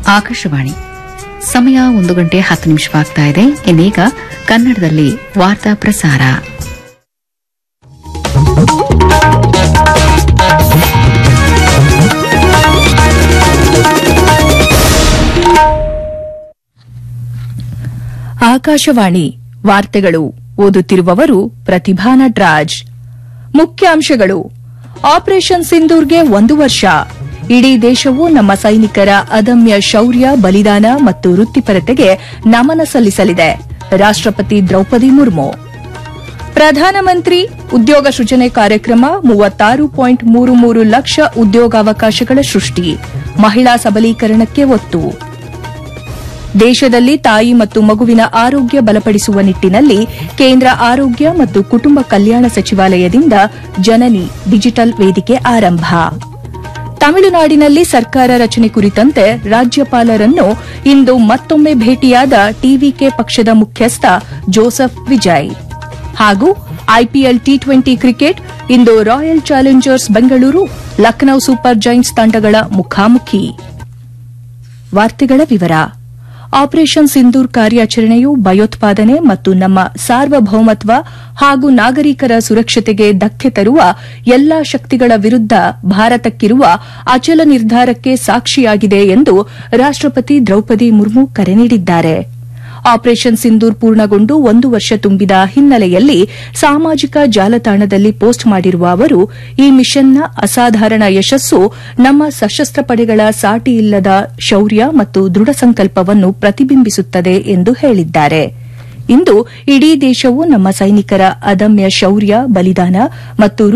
ಆಕಾಶವಾಣಿ ಸಮಯ ಒಂದು ಗಂಟೆ ಹತ್ತು ನಿಮಿಷವಾಗ್ತಾ ಇದೆ ಇನ್ನೀಗ ಕನ್ನಡದಲ್ಲಿ ವಾರ್ತಾ ಪ್ರಸಾರ ಆಕಾಶವಾಣಿ ವಾರ್ತೆಗಳು ಓದುತ್ತಿರುವವರು ಪ್ರತಿಭಾ ನಟ್ರಾಜ್ ಮುಖ್ಯಾಂಶಗಳು ಆಪರೇಷನ್ ಸಿಂಧೂರ್ಗೆ ಒಂದು ವರ್ಷ ಇಡೀ ದೇಶವು ನಮ್ಮ ಸೈನಿಕರ ಅದಮ್ಯ ಶೌರ್ಯ ಬಲಿದಾನ ಮತ್ತು ವೃತ್ತಿಪರತೆಗೆ ನಮನ ಸಲ್ಲಿಸಲಿದೆ ರಾಷ್ಟಪತಿ ದ್ರೌಪದಿ ಮುರ್ಮು ಪ್ರಧಾನಮಂತ್ರಿ ಉದ್ಯೋಗ ಸೃಜನೆ ಕಾರ್ಯಕ್ರಮ ಮೂವತ್ತಾರು ಪಾಯಿಂಟ್ ಮೂರು ಮೂರು ಲಕ್ಷ ಉದ್ಯೋಗಾವಕಾಶಗಳ ಸೃಷ್ಟಿ ಮಹಿಳಾ ಸಬಲೀಕರಣಕ್ಕೆ ಒತ್ತು ದೇಶದಲ್ಲಿ ತಾಯಿ ಮತ್ತು ಮಗುವಿನ ಆರೋಗ್ಯ ಬಲಪಡಿಸುವ ನಿಟ್ಟಿನಲ್ಲಿ ಕೇಂದ್ರ ಆರೋಗ್ಯ ಮತ್ತು ಕುಟುಂಬ ಕಲ್ಯಾಣ ಸಚಿವಾಲಯದಿಂದ ಜನನಿ ಡಿಜಿಟಲ್ ವೇದಿಕೆ ಆರಂಭ ತಮಿಳುನಾಡಿನಲ್ಲಿ ಸರ್ಕಾರ ರಚನೆ ಕುರಿತಂತೆ ರಾಜ್ಯಪಾಲರನ್ನು ಇಂದು ಮತ್ತೊಮ್ಮೆ ಭೇಟಿಯಾದ ಟಿವಿಕೆ ಪಕ್ಷದ ಮುಖ್ಯಸ್ಥ ಜೋಸೆಫ್ ವಿಜಯ್ ಹಾಗೂ ಐಪಿಎಲ್ ಟಿ ಟ್ವೆಂಟಿ ಕ್ರಿಕೆಟ್ ಇಂದು royal challengers Bengaluru Lucknow super giants ತಂಡಗಳ ಮುಖಾಮುಖಿ ವಾರ್ತೆಗಳ ವಿವರ ಆಪರೇಷನ್ ಸಿಂಧೂರ್ ಕಾರ್ಯಾಚರಣೆಯು ಭಯೋತ್ಪಾದನೆ ಮತ್ತು ನಮ್ಮ ಸಾರ್ವಭೌಮತ್ವ ಹಾಗೂ ನಾಗರಿಕರ ಸುರಕ್ಷತೆಗೆ ಧಕ್ಕೆ ತರುವ ಎಲ್ಲಾ ಶಕ್ತಿಗಳ ವಿರುದ್ದ ಭಾರತಕ್ಕಿರುವ ಅಚಲ ನಿರ್ಧಾರಕ್ಕೆ ಸಾಕ್ಷಿಯಾಗಿದೆ ಎಂದು ರಾಷ್ಟಪತಿ ದ್ರೌಪದಿ ಮುರ್ಮು ಕರೆ ನೀಡಿದ್ದಾರೆ ಆಪರೇಷನ್ ಸಿಂಧೂರ್ ಪೂರ್ಣಗೊಂಡು ಒಂದು ವರ್ಷ ತುಂಬಿದ ಹಿನ್ನೆಲೆಯಲ್ಲಿ ಸಾಮಾಜಿಕ ಜಾಲತಾಣದಲ್ಲಿ ಪೋಸ್ಟ್ ಮಾಡಿರುವ ಅವರು ಈ ಮಿಷನ್ನ ಅಸಾಧಾರಣ ಯಶಸ್ಸು ನಮ್ಮ ಸಶಸ್ತ್ರ ಪಡೆಗಳ ಸಾಟಿಯಿಲ್ಲದ ಶೌರ್ಯ ಮತ್ತು ದೃಢ ಸಂಕಲ್ಪವನ್ನು ಪ್ರತಿಬಿಂಬಿಸುತ್ತದೆ ಎಂದು ಹೇಳಿದ್ದಾರೆ ಇಂದು ಇಡೀ ದೇಶವು ನಮ್ಮ ಸೈನಿಕರ ಅದಮ್ಯ ಶೌರ್ಯ ಬಲಿದಾನ ಮತ್ತು